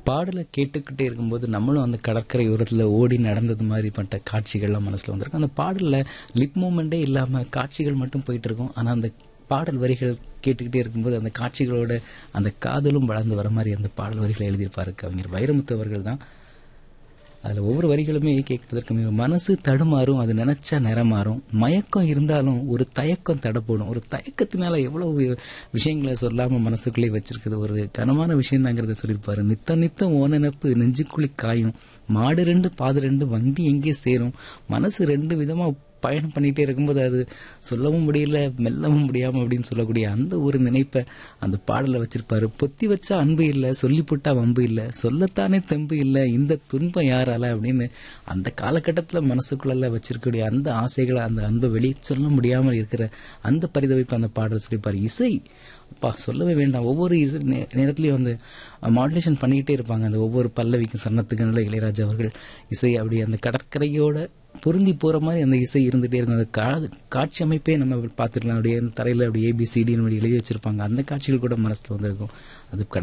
பாடலை கேட்டுக்கிட்டே இருக்கும்போது நம்மளும் அந்த கடற்கரை ஓரத்தில் ஓடி நடந்தது மாதிரி பட்ட காட்சிகள்லாம் மனசில் வந்திருக்கும் அந்த பாடலில் லிப் மூமெண்ட்டே இல்லாமல் காட்சிகள் மட்டும் போயிட்டு இருக்கும் ஆனால் அந்த பாடல் வரிகள் கேட்டுக்கிட்டே இருக்கும்போது அந்த காட்சிகளோட அந்த காதலும் வளர்ந்து வர மாதிரி அந்த பாடல் வரிகளை எழுதியிருப்பாரு கவிஞர் வைரமுத்து அவர்கள் தான் அதில் ஒவ்வொரு வரிகளுமே கேட்பதற்கு மிக மனசு தடுமாறும் அது நினைச்சா நிறமாறும் மயக்கம் இருந்தாலும் ஒரு தயக்கம் தடப்படும் ஒரு தயக்கத்தினால எவ்வளவு விஷயங்களை சொல்லாம மனசுக்குள்ளே வச்சிருக்குது ஒரு கனமான விஷயம் தாங்கிறத சொல்லியிருப்பாரு நித்தம் நித்தம் ஓ நினப்பு நெஞ்சுக்குழி காயும் மாடு ரெண்டு பாது ரெண்டு வண்டி எங்கே சேரும் மனசு ரெண்டு விதமா பயணம் பண்ணிட்டே இருக்கும்போது அது சொல்லவும் முடியல மெல்லவும் முடியாம அப்படின்னு சொல்லக்கூடிய அந்த ஒரு நினைப்பை அந்த பாடல வச்சிருப்பாரு பொத்தி வச்சா அன்பு இல்ல சொல்லி போட்டா வம்பு இல்ல சொல்லத்தானே தெம்பு இல்ல இந்த துன்பம் யாரால அப்படின்னு அந்த காலகட்டத்துல மனசுக்குள்ள வச்சிருக்கக்கூடிய அந்த ஆசைகளை அந்த அன்பை வெளியே சொல்ல முடியாம இருக்கிற அந்த பரிதவிப்பு அந்த பாடல் சொல்லியிருப்பாரு இசை அப்பா சொல்லவே வேண்டாம் ஒவ்வொரு இசை நே- நேரத்துலயும் வந்து மாடுலேஷன் பண்ணிக்கிட்டே இருப்பாங்க அந்த ஒவ்வொரு பல்லவிக்கும் சன்னத்துக்கு நல்ல இளையராஜா அவர்கள் இசை அப்படி அந்த கடற்கரையோட பொருந்தி போற மாதிரி அந்த இசை இருந்துட்டே இருக்கும் அந்த கா- காட்சி அமைப்பே நம்ம பார்த்துக்கலாம் அப்படியே அந்த தரையில அப்படியே ஏபிசிடின்னு எழுதி வச்சிருப்பாங்க அந்த காட்சிகள் கூட மனசுல வந்திருக்கும் அது